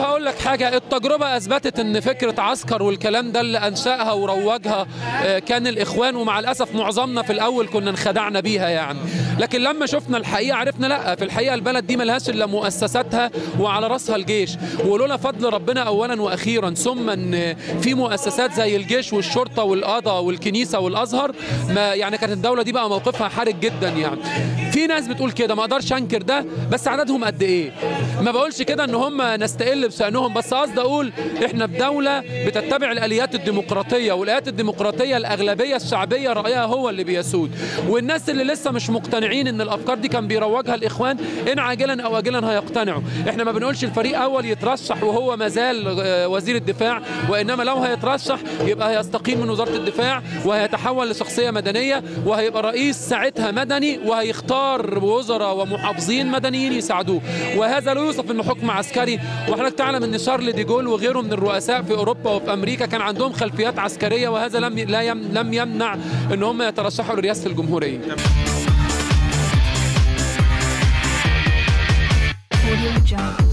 هقول لك حاجة التجربة أثبتت إن فكرة عسكر والكلام ده اللي أنشأها وروجها آه، كان الإخوان ومع الأسف معظمنا في الأول كنا انخدعنا بيها يعني لكن لما شفنا الحقيقة عرفنا لا في الحقيقة البلد دي ملهاش إلا مؤسساتها وعلى رأسها الجيش ولولا فضل ربنا أولا وأخيرا ثم إن في مؤسسات زي الجيش والشرطة والقضاء والكنيسة والأزهر ما يعني كانت الدولة دي بقى موقفها حرج جدا يعني في ناس بتقول كده ما اقدرش انكر ده بس عددهم قد ايه ما بقولش كده ان هم نستقل بشأنهم بس قصدي اقول احنا في دولة بتتبع الاليات الديمقراطية والاليات الديمقراطية الاغلبية الشعبية رأيها هو اللي بيسود والناس اللي لسه مش مقتنعين ان الافكار دي كان بيروجها الاخوان ان عاجلا او اجلا هيقتنعوا احنا ما بنقولش الفريق اول يترشح وهو ما زال آه، وزير الدفاع وانما لو هيترشح يبقى هيستقيل من وزارة الدفاع وهيتحول لشخصية مدنية وهيبقى رئيس ساعتها مدني وهيختار وزراء ومحافظين مدنيين يساعدوه وهذا لا يوصف انه حكم عسكري وحضرتك تعلم ان شارل دي جول وغيره من الرؤساء في اوروبا وفي امريكا كان عندهم خلفيات عسكريه وهذا لم لا يم لم يمنع ان هم يترشحوا لرئاسه الجمهوريه Audio Jungle.